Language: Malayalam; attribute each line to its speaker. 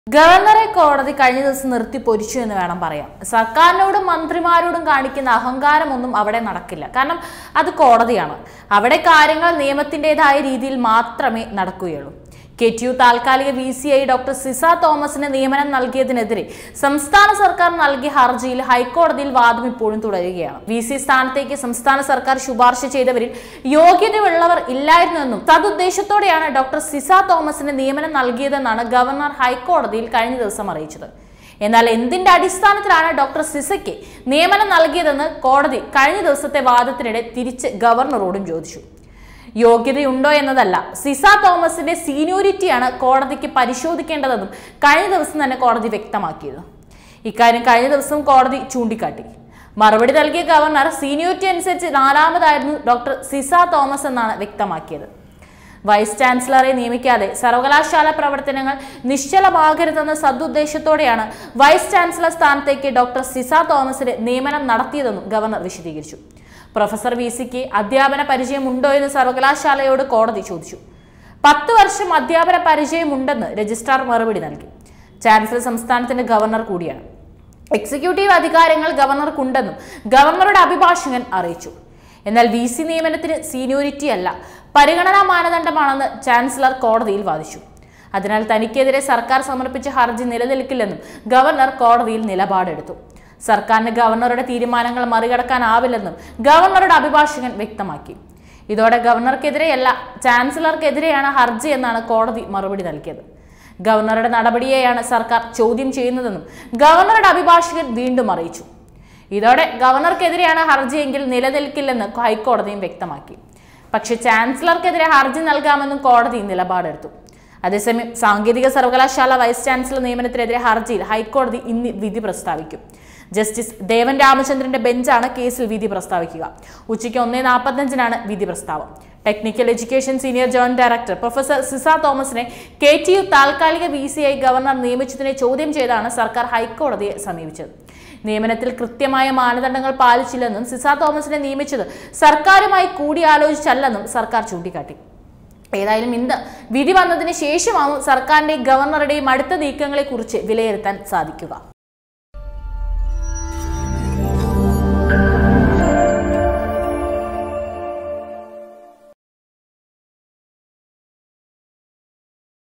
Speaker 1: ഗവർണറെ കോടതി കഴിഞ്ഞ ദിവസം നിർത്തി പൊരിച്ചു എന്ന് വേണം പറയാം സർക്കാരിനോടും മന്ത്രിമാരോടും കാണിക്കുന്ന അഹങ്കാരമൊന്നും അവിടെ നടക്കില്ല കാരണം അത് കോടതിയാണ് അവിടെ കാര്യങ്ങൾ നിയമത്തിൻ്റെതായ രീതിയിൽ മാത്രമേ നടക്കുകയുള്ളൂ കെ ടി യു താൽക്കാലിക വി സി ഐ ഡോക്ടർ സിസ തോമസിന് നിയമനം നൽകിയതിനെതിരെ സംസ്ഥാന സർക്കാർ നൽകിയ ഹർജിയിൽ ഹൈക്കോടതിയിൽ വാദം ഇപ്പോഴും തുടരുകയാണ് വി സി സ്ഥാനത്തേക്ക് സംസ്ഥാന സർക്കാർ ശുപാർശ ചെയ്തവരിൽ യോഗ്യതയുള്ളവർ ഇല്ലായിരുന്നെന്നും തതുദ്ദേശത്തോടെയാണ് ഡോക്ടർ സിസ തോമസിന് നിയമനം നൽകിയതെന്നാണ് ഗവർണർ ഹൈക്കോടതിയിൽ കഴിഞ്ഞ ദിവസം അറിയിച്ചത് എന്നാൽ എന്തിന്റെ അടിസ്ഥാനത്തിലാണ് ഡോക്ടർ സിസയ്ക്ക് നിയമനം നൽകിയതെന്ന് കോടതി കഴിഞ്ഞ ദിവസത്തെ വാദത്തിനിടെ തിരിച്ച് ഗവർണറോടും ചോദിച്ചു യോഗ്യതയുണ്ടോ എന്നതല്ല സിസ തോമസിന്റെ സീനിയോരിറ്റിയാണ് കോടതിക്ക് പരിശോധിക്കേണ്ടതെന്നും കഴിഞ്ഞ ദിവസം തന്നെ കോടതി വ്യക്തമാക്കിയിരുന്നു ഇക്കാര്യം കഴിഞ്ഞ ദിവസം കോടതി ചൂണ്ടിക്കാട്ടി മറുപടി നൽകിയ ഗവർണർ സീനിയോരിറ്റി അനുസരിച്ച് നാലാമതായിരുന്നു ഡോക്ടർ സിസ തോമസ് എന്നാണ് വ്യക്തമാക്കിയത് വൈസ് ചാൻസലറെ നിയമിക്കാതെ സർവകലാശാല പ്രവർത്തനങ്ങൾ നിശ്ചലമാകരുതെന്ന സദുദ്ദേശത്തോടെയാണ് വൈസ് ചാൻസലർ സ്ഥാനത്തേക്ക് ഡോക്ടർ സിസ തോമസിന് നിയമനം നടത്തിയതെന്നും ഗവർണർ വിശദീകരിച്ചു പ്രൊഫസർ വി സിക്ക് അധ്യാപന പരിചയമുണ്ടോ എന്ന് സർവകലാശാലയോട് കോടതി ചോദിച്ചു പത്ത് വർഷം അധ്യാപന പരിചയമുണ്ടെന്ന് രജിസ്ട്രാർ മറുപടി നൽകി ചാൻസലർ സംസ്ഥാനത്തിന്റെ ഗവർണർ കൂടിയാണ് എക്സിക്യൂട്ടീവ് അധികാരങ്ങൾ ഗവർണർക്കുണ്ടെന്നും ഗവർണറുടെ അഭിഭാഷകൻ അറിയിച്ചു എന്നാൽ വി സി നിയമനത്തിന് സീനിയോരിറ്റി അല്ല പരിഗണനാ മാനദണ്ഡമാണെന്ന് ചാൻസലർ കോടതിയിൽ വാദിച്ചു അതിനാൽ തനിക്കെതിരെ സർക്കാർ സമർപ്പിച്ച ഹർജി നിലനിൽക്കില്ലെന്നും ഗവർണർ കോടതിയിൽ നിലപാടെടുത്തു സർക്കാരിന് ഗവർണറുടെ തീരുമാനങ്ങൾ മറികടക്കാനാവില്ലെന്നും ഗവർണറുടെ അഭിഭാഷകൻ വ്യക്തമാക്കി ഇതോടെ ഗവർണർക്കെതിരെയല്ല ചാൻസലർക്കെതിരെയാണ് ഹർജി എന്നാണ് കോടതി മറുപടി നൽകിയത് ഗവർണറുടെ നടപടിയെയാണ് സർക്കാർ ചോദ്യം ചെയ്യുന്നതെന്നും ഗവർണറുടെ അഭിഭാഷകൻ വീണ്ടും അറിയിച്ചു ഇതോടെ ഗവർണർക്കെതിരെയാണ് ഹർജിയെങ്കിൽ നിലനിൽക്കില്ലെന്ന് ഹൈക്കോടതിയും വ്യക്തമാക്കി പക്ഷേ ചാൻസലർക്കെതിരെ ഹർജി നൽകാമെന്നും കോടതി നിലപാടെടുത്തു അതേസമയം സാങ്കേതിക സർവകലാശാല വൈസ് ചാൻസലർ നിയമനത്തിനെതിരെ ഹർജിയിൽ ഹൈക്കോടതി ഇന്ന് വിധി പ്രസ്താവിക്കും ജസ്റ്റിസ് ദേവൻ രാമചന്ദ്രന്റെ ബെഞ്ചാണ് കേസിൽ വിധി പ്രസ്താവിക്കുക ഉച്ചയ്ക്ക് ഒന്നേ നാൽപ്പത്തഞ്ചിനാണ് വിധി പ്രസ്താവം technical education senior joint director professor Sisa തോമസിനെ കെ ടി യു താൽക്കാലിക വി സി ഐ ഗവർണർ നിയമിച്ചതിനെ ചോദ്യം ചെയ്താണ് സർക്കാർ ഹൈക്കോടതിയെ സമീപിച്ചത് നിയമനത്തിൽ കൃത്യമായ മാനദണ്ഡങ്ങൾ പാലിച്ചില്ലെന്നും സിസ തോമസിനെ നിയമിച്ചത് സർക്കാരുമായി കൂടിയാലോചിച്ചല്ലെന്നും സർക്കാർ ചൂണ്ടിക്കാട്ടി ഏതായാലും ഇന്ന് വിധി വന്നതിന് ശേഷമാവും സർക്കാരിന്റെയും ഗവർണറുടെയും അടുത്ത നീക്കങ്ങളെക്കുറിച്ച് വിലയിരുത്താൻ സാധിക്കുക